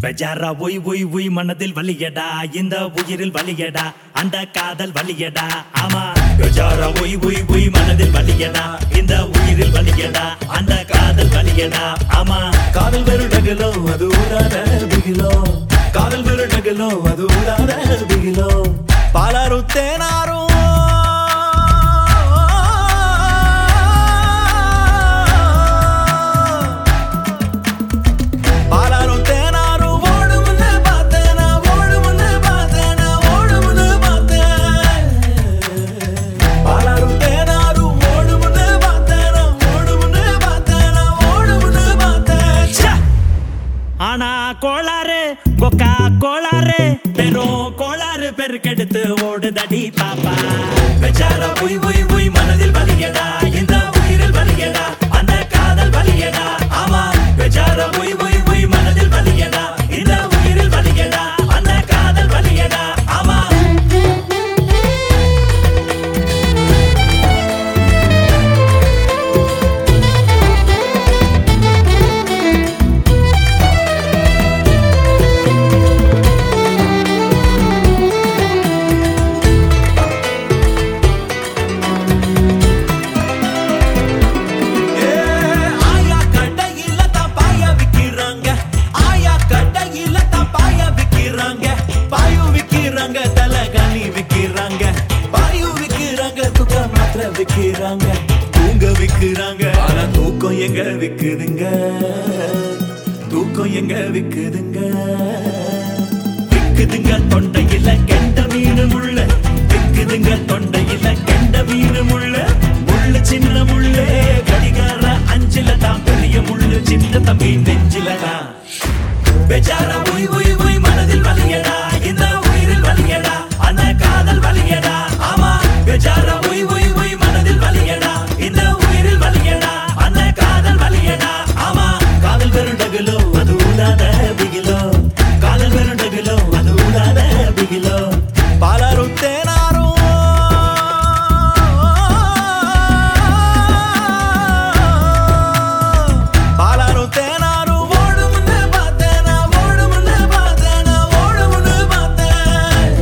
பெஜாரா Y Y Y மனதில் வலியடா இந்த உயிரில் வலியடா அந்த காதல் வலியடா ஆமா பெஜாரா ஒய் ஒய் ஒய் மனதில் வலியடா இந்த உயிரில் வலியடா அந்த காதல் வலியடா ஆமா காதல் வெறுடகலோ அது ஊடாத பிகிலோ காதல் வெறுடகலோ அது ஊடாத பிகிலோ பாலாரு தேனாரும் பாலாரும் தேனாரும் ஓடுமுன்னு பார்த்தேனா ஓடுமுன்னு பார்த்தேனா ஓடுமுன்னு பார்த்தேன் பாலாரும் தேனாரும் ஓடுமுன்னு பார்த்தேனா ஓடுமுன்னு பார்த்தேனா ஓடுமுன்னு பார்த்தேன் ச்சே! ஆனா கோளாறு கொக்கா கோளாறு பெரும் கோளாறு பெருக்கெடுத்து ஓடுதடி பாப்பா பெஜாரா ஒய் ஒய் ஒய் மனதில் வலியடா இந்த உயிரில் வலியடா அந்த காதல் வலியடா ஆமா பெஜாரா ஒய் ஒய் ஒய் மனதில் வலியடா இந்த உயிரில் வலியடா அந்த காதல் வலியடா ஆமா ஏ, ஆயா கடையில தான் பாய விக்கிறாங்க ஆயா கடையில தான் பாய விக்கிறாங்க பாயு விக்கிறாங்க தலகாணி விக்கிறாங்க பாயு விக்கிறாங்க துக்க மாத்திரை விக்கிறாங்க தூங்க விக்கிறாங்க ஆனா தூக்கம் எங்க விக்குதுங்க தூக்கம் எங்க விக்குதுங்க விக்குதுங்க தொண்டையில கெண்ட மீன் முள்ள விக்குதுங்க தொண்டையில கெண்ட மீன் முள்ள முள்ளு சின்ன முள்ளு கடிகார அஞ்சில தான் பெரிய முள்ளு சின்ன தம்பி நெஞ்சில தான் பெஜாரா உய் உய் உய் மனதில் வலியடா இந்த உயிரில் வலியடா அந்த காதல் வலியடா ஆமா பெஜாரா உய் உய் உய் மனதில் வலியடா இந்த உயிரில் வலியடா அந்த காதல் வலியடா ஆமா காதல் வெறுடகுலோ அது ஊடாத பிகிலோ காதல் வெறுடகுலோ அது ஊடாத பிகிலோ பாலாரும் தேனாரும் பாலாரும் தேனாரும் ஓடுமுன்னு பார்த்தேனா ஓடுமுன்னு பார்த்தேனா ஓடுமுன்னு பார்த்தேன்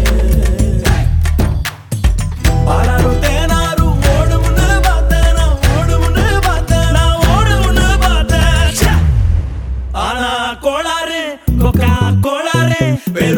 பாலாரும் தேனாரும் ஓடுமுன்னு பார்த்தேனா ஓடுமுன்னு பார்த்தேனா ஓடுமுன்னு பார்த்தேன் ச்சே! ஆனா கோளாறு கொக்கா கோளாறு பெரும்